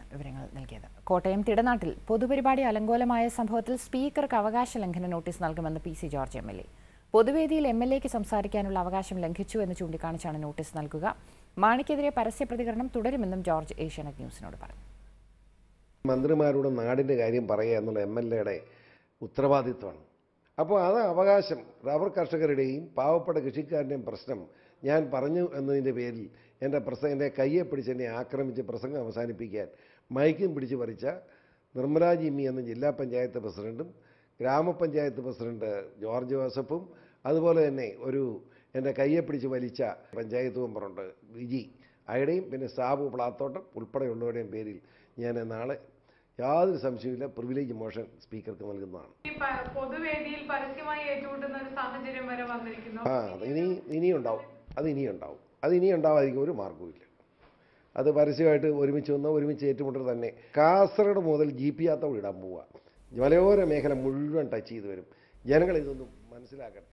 വിവരങ്ങൾ നൽകിയത് കോട്ടയം തിടനാട്ടിൽ പൊതുപരിപാടി അലങ്കോലമായ സംഭവത്തിൽ സ്പീക്കർക്ക് അവകാശ ലംഘന നോട്ടീസ് നൽകുമെന്ന് P C George M L A പൊതുവേദിയിൽ എം എൽ എക്ക് സംസാരിക്കാനുള്ള അവകാശം ലംഘിച്ചു എന്ന് ചൂണ്ടിക്കാണിച്ചാണ് നോട്ടീസ് നൽകുക മാണിക്കെതിരെ പരസ്യ പ്രതികരണം തുടരുമെന്നും ജോർജ് ഏഷ്യാനെറ്റ് ന്യൂസിനോട് പറഞ്ഞു മന്ത്രിമാരോട് നാടിൻ്റെ കാര്യം പറയുക എന്നുള്ള എം എൽ എയുടെ ഉത്തരവാദിത്വമാണ് അപ്പോൾ അത് അവകാശം റബ്ബർ കർഷകരുടെയും പാവപ്പെട്ട കൃഷിക്കാരുടെയും പ്രശ്നം ഞാൻ പറഞ്ഞു എന്നതിൻ്റെ പേരിൽ എൻ്റെ പ്രസംഗം എൻ്റെ കയ്യെ പിടിച്ച് എന്നെ ആക്രമിച്ച് പ്രസംഗം അവസാനിപ്പിക്കാൻ മൈക്കും പിടിച്ച് പറിച്ച നിർമ്മല ജിമ്മി എന്ന ജില്ലാ പഞ്ചായത്ത് പ്രസിഡൻറ്റും ഗ്രാമപഞ്ചായത്ത് പ്രസിഡന്റ് ജോർജ് ജോസഫും അതുപോലെ തന്നെ ഒരു എൻ്റെ കയ്യെ പിടിച്ച് വലിച്ച പഞ്ചായത്ത് മെമ്പറുണ്ട് വിജി അയുടെയും പിന്നെ സാബു പ്ലാത്തോട്ടം ഉൾപ്പെടെയുള്ളവരുടെയും പേരിൽ ഞാൻ നാളെ യാതൊരു സംശയമില്ല പ്രിവിലേജ് മോഷൻ സ്പീക്കർക്ക് നൽകുന്നതാണ് ഈ പ- പൊതുവേദിയിൽ പരസ്യമായി ഏറ്റുമുട്ടുന്ന ഒരു സാഹചര്യം വരെ വന്നിരിക്കുന്നു ആ അത് ഇനി ഇനിയും ഉണ്ടാവും അത് ഇനിയും ഉണ്ടാവും അത് ഇനിയും ഉണ്ടാവാതിരിക്കും ഒരു മാർഗവുമില്ല അത് പരസ്യമായിട്ട് ഒരുമിച്ച് വന്ന് ഒരുമിച്ച് ഏറ്റുമുട്ടൽ തന്നെ കാസർഗോഡ് മുതൽ ജി പി യാത്ര ഇടാൻ പോവുക മലയോര മേഖല മുഴുവൻ ടച്ച് ചെയ്ത് വരും ജനങ്ങൾ ഇതൊന്നും മനസ്സിലാക്കണം